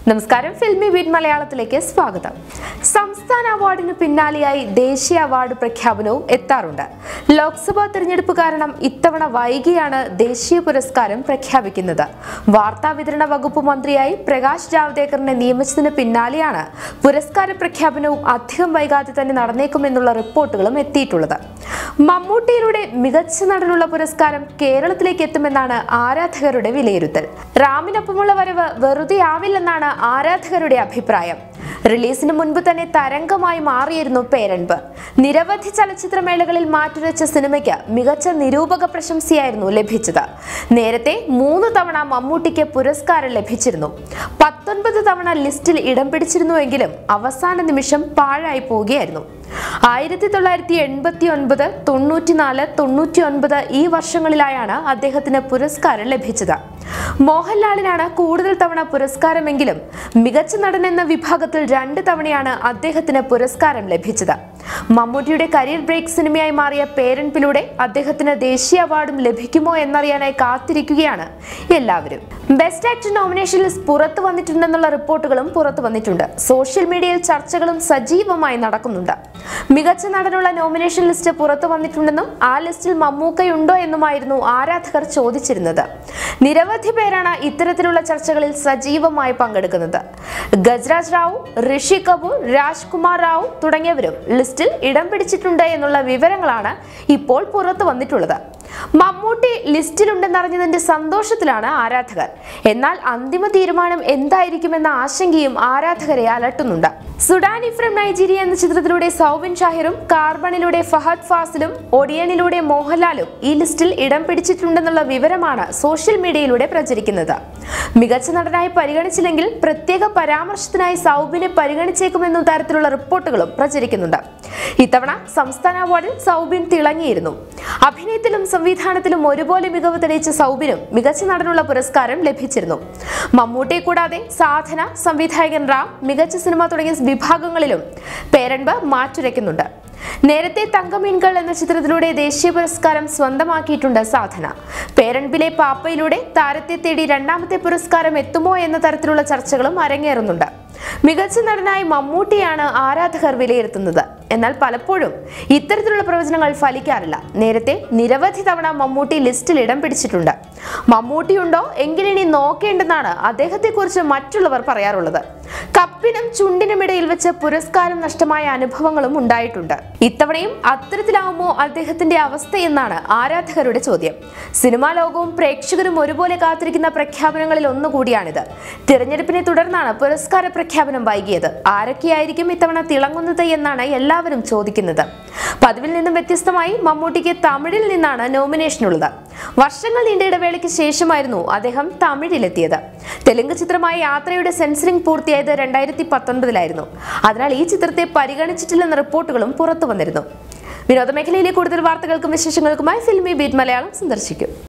നമസ്കാരം filmy beat മലയാളത്തിലേക്ക് സ്വാഗതം സംസ്ഥാന അവാർഡിന് പിന്നാലെയായി ദേശീയ അവാർഡ് പ്രഖ്യാപനവും എത്താറുണ്ട് ലോക്സഭാ തെരഞ്ഞെടുപ്പ് കാരണം ഇത്തവണ വൈകിയാണ് ദേശീയ പുരസ്കാരം പ്രഖ്യാപിക്കുന്നത് വാർത്താ വിതരണ വകുപ്പ് മന്ത്രിയായി പ്രകാശ് ജാവ്ദേക്കറിനെ നിയമിച്ചതിന് പിന്നാലെയാണ് പുരസ്കാര പ്രഖ്യാപനവും അധികം വൈകാതെ തന്നെ നടന്നേക്കുമെന്നുള്ള റിപ്പോർട്ടുകളും എത്തിയിട്ടുള്ളത് മമ്മൂട്ടിയിലൂടെ മികച്ച നടനുള്ള പുരസ്കാരം കേരളത്തിലേക്ക് എത്തുമെന്നാണ് ആരാധകരുടെ വിലയിരുത്തൽ റാമിനൊപ്പമുള്ള വരവ് വെറുതെ ആവില്ലെന്നാണ് ആരാധകരുടെ അഭിപ്രായം റിലീസിന് മുൻപ് തന്നെ തരംഗമായി മാറിയിരുന്നു പേരൻപ് നിരവധി ചലച്ചിത്രമേളകളിൽ മാറ്റുരച്ച സിനിമയ്ക്ക് മികച്ച നിരൂപക പ്രശംസയായിരുന്നു ലഭിച്ചത് നേരത്തെ മൂന്ന് തവണ മമ്മൂട്ടിക്ക് പുരസ്കാരം ലഭിച്ചിരുന്നു പത്തൊൻപത് തവണ ലിസ്റ്റിൽ ഇടം പിടിച്ചിരുന്നുവെങ്കിലും അവസാന നിമിഷം പാഴായി പോവുകയായിരുന്നു ആയിരത്തി തൊള്ളായിരത്തി എൺപത്തി ഒൻപത് തൊണ്ണൂറ്റിനാല് തൊണ്ണൂറ്റി ഒൻപത് ഈ വർഷങ്ങളിലായാണ് അദ്ദേഹത്തിന് പുരസ്കാരം ലഭിച്ചത് മോഹൻലാലിനാണ് കൂടുതൽ തവണ പുരസ്കാരമെങ്കിലും മികച്ച നടൻ എന്ന വിഭാഗത്തിൽ രണ്ട് തവണയാണ് അദ്ദേഹത്തിന് പുരസ്കാരം ലഭിച്ചത് മമ്മൂട്ടിയുടെ കരിയർ ബ്രേക്ക് സിനിമയായി മാറിയ പേരൻപിലൂടെ അദ്ദേഹത്തിന് ദേശീയ അവാർഡും ലഭിക്കുമോ എന്നറിയാനായി കാത്തിരിക്കുകയാണ് എല്ലാവരും ബെസ്റ്റ് ആക്ടർ നോമിനേഷൻ ലിസ്റ്റ് പുറത്തു വന്നിട്ടുണ്ടെന്നുള്ള റിപ്പോർട്ടുകളും പുറത്തു വന്നിട്ടുണ്ട് സോഷ്യൽ മീഡിയയിൽ ചർച്ചകളും സജീവമായി നടക്കുന്നുണ്ട് മികച്ച നടനുള്ള നോമിനേഷൻ ലിസ്റ്റ് പുറത്തു വന്നിട്ടുണ്ടെന്നും ആ ലിസ്റ്റിൽ മമ്മൂക്കയുണ്ടോ എന്നുമായിരുന്നു ആരാധകർ ചോദിച്ചിരുന്നത് നിരവധി പേരാണ് ഇത്തരത്തിലുള്ള ചർച്ചകളിൽ സജീവമായി പങ്കെടുക്കുന്നത് ഗജരാജ് റാവു ഋഷി കപൂർ രാജ്കുമാർ റാവു തുടങ്ങിയവരും ലിസ്റ്റിൽ ഇടം പിടിച്ചിട്ടുണ്ട് എന്നുള്ള വിവരങ്ങളാണ് ഇപ്പോൾ പുറത്തു വന്നിട്ടുള്ളത് മമ്മൂട്ടി ലിസ്റ്റിലുണ്ടെന്നറിഞ്ഞതിന്റെ സന്തോഷത്തിലാണ് ആരാധകർ എന്നാൽ അന്തിമ തീരുമാനം എന്തായിരിക്കുമെന്ന ആശങ്കയും ആരാധകരെ അലട്ടുന്നുണ്ട് സുഡാനി ഫ്രം നൈജീരിയ എന്ന ചിത്രത്തിലൂടെ സൗബിൻ ഷാഹിറും കാർബണിലൂടെ ഫഹദ് ഫാസിലും ഒഡിയനിലൂടെ മോഹൻലാലും ഈ ലിസ്റ്റിൽ ഇടം പിടിച്ചിട്ടുണ്ടെന്നുള്ള വിവരമാണ് സോഷ്യൽ മീഡിയയിലൂടെ പ്രചരിക്കുന്നത് മികച്ച നടനായി പരിഗണിച്ചില്ലെങ്കിൽ പ്രത്യേക പരാമർശത്തിനായി സൗബിനെ പരിഗണിച്ചേക്കുമെന്ന തരത്തിലുള്ള റിപ്പോർട്ടുകളും പ്രചരിക്കുന്നുണ്ട് ഇത്തവണ സംസ്ഥാന അവാർഡിൽ സൗബിൻ തിളങ്ങിയിരുന്നു അഭിനയത്തിലും സംവിധാനത്തിലും ഒരുപോലെ മികവ് തെളിയിച്ച സൗബിനും മികച്ച നടനുള്ള പുരസ്കാരം ലഭിച്ചിരുന്നു മമ്മൂട്ടിയെ കൂടാതെ സാധന സംവിധായകൻ റാം മികച്ച സിനിമ തുടങ്ങിയ വിഭാഗങ്ങളിലും പേരൻപ് മാറ്റുരയ്ക്കുന്നുണ്ട് നേരത്തെ തങ്കമീൻകൾ എന്ന ചിത്രത്തിലൂടെ ദേശീയ പുരസ്കാരം സ്വന്തമാക്കിയിട്ടുണ്ട് സാധന പേരൻപിലെ പാപ്പയിലൂടെ താരത്തെ തേടി രണ്ടാമത്തെ പുരസ്കാരം എത്തുമോ എന്ന തരത്തിലുള്ള ചർച്ചകളും അരങ്ങേറുന്നുണ്ട് മികച്ച നടനായി മമ്മൂട്ടിയാണ് ആരാധകർ വിലയിരുത്തുന്നത് എന്നാൽ പലപ്പോഴും ഇത്തരത്തിലുള്ള പ്രവചനങ്ങൾ ഫലിക്കാറില്ല നേരത്തെ നിരവധി തവണ മമ്മൂട്ടി ലിസ്റ്റിൽ ഇടം പിടിച്ചിട്ടുണ്ട് മമ്മൂട്ടിയുണ്ടോ എങ്കിലിനി നോക്കേണ്ടെന്നാണ് അദ്ദേഹത്തെക്കുറിച്ച് മറ്റുള്ളവർ പറയാറുള്ളത് കപ്പിനും ചുണ്ടിനുമിടയിൽ വെച്ച് പുരസ്കാരം നഷ്ടമായ അനുഭവങ്ങളും ഉണ്ടായിട്ടുണ്ട് ഇത്തവണയും അത്തരത്തിലാവുമോ അദ്ദേഹത്തിന്റെ അവസ്ഥയെന്നാണ് ആരാധകരുടെ ചോദ്യം സിനിമാ ലോകവും പ്രേക്ഷകരും ഒരുപോലെ കാത്തിരിക്കുന്ന പ്രഖ്യാപനങ്ങളിൽ ഒന്നുകൂടിയാണിത് തിരഞ്ഞെടുപ്പിനെ തുടർന്നാണ് പുരസ്കാര പ്രഖ്യാപനം വൈകിയത് ആരൊക്കെയായിരിക്കും ഇത്തവണ തിളങ്ങുന്നത് എന്നാണ് എല്ലാവരും ചോദിക്കുന്നത് പതിവിൽ നിന്നും വ്യത്യസ്തമായി മമ്മൂട്ടിക്ക് തമിഴിൽ നിന്നാണ് നോമിനേഷൻ ഉള്ളത് വർഷങ്ങൾ നീണ്ട ഇടവേളയ്ക്ക് ശേഷമായിരുന്നു അദ്ദേഹം തമിഴിലെത്തിയത് തെലുങ്ക് ചിത്രമായ യാത്രയുടെ സെൻസറിംഗ് പൂർത്തിയായത് രണ്ടായിരത്തി പത്തൊൻപതിലായിരുന്നു അതിനാൽ ഈ ചിത്രത്തെ പരിഗണിച്ചിട്ടില്ലെന്ന റിപ്പോർട്ടുകളും പുറത്തു വന്നിരുന്നു വിനോദ മേഖലയിലെ കൂടുതൽ വാർത്തകൾക്കും വിശേഷങ്ങൾക്കുമായി ഫിൽമി ബീറ്റ് മലയാളം സന്ദർശിക്കും